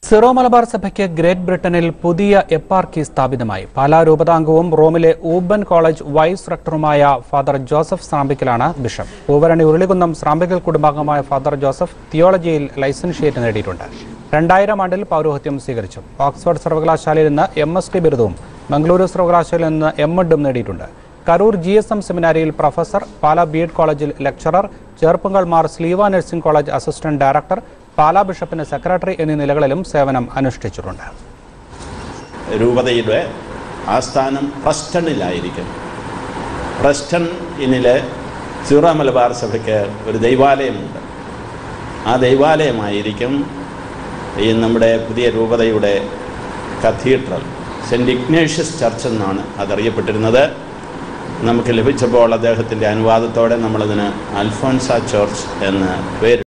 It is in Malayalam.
സിറോ മലബാർ സഭയ്ക്ക് ഗ്രേറ്റ് ബ്രിട്ടനിൽ പുതിയ എപ്പാർക്കി സ്ഥാപിതമായി പാലാ രൂപതാംഗവും റോമിലെ ഊബൻ കോളേജ് വൈസ് റക്ടറുമായ ഫാദർ ജോസഫ് സ്രാമ്പിക്കലാണ് ബിഷപ്പ് പൂവരണി ഉരുളികുന്നം സ്രാമ്പിക്കൽ കുടുംബാംഗമായ ഫാദർ ജോസഫ് തിയോളജിയിൽ ലൈസൻഷിയേറ്റ് നേടിയിട്ടുണ്ട് രണ്ടായിരം ആണ്ടിൽ പൗരോഹിത്യം സ്വീകരിച്ചു ഓക്സ്ഫോർഡ് സർവകലാശാലയിൽ നിന്ന് എം എസ് ടി ബിരുദവും മംഗളൂരു സർവകലാശാലയിൽ നിന്ന് എം എഡും നേടിയിട്ടുണ്ട് കരൂർ ജി എസ് എം സെമിനാരിയിൽ പ്രൊഫസർ പാലാ ബി എഡ് കോളേജിൽ lecturer Cherpunkal Mar Sleeva nursing college assistant director Pala ബിഷപ്പിന് സെക്രട്ടറി എന്നീ നിലകളിലും സേവനം അനുഷ്ഠിച്ചിട്ടുണ്ട് രൂപതയുടെ ആസ്ഥാനം പ്രസ്റ്റണിലായിരിക്കും പ്രസ്റ്റൺ ഇനിലെ സീറോ മലബാർ സഭയ്ക്ക് ഒരു ദൈവാലയമുണ്ട് ആ ദൈവാലയമായിരിക്കും ഈ നമ്മുടെ പുതിയ രൂപതയുടെ കത്തീഡ്രൽ സെൻറ്റ് ഇഗ്നേഷ്യസ് ചർച്ച് എന്നാണ് അതറിയപ്പെട്ടിരുന്നത് നമുക്ക് ലഭിച്ചപ്പോൾ അദ്ദേഹത്തിൻ്റെ അനുവാദത്തോടെ നമ്മളതിന് അൽഫോൻസ ചർച്ച് എന്ന് പേര്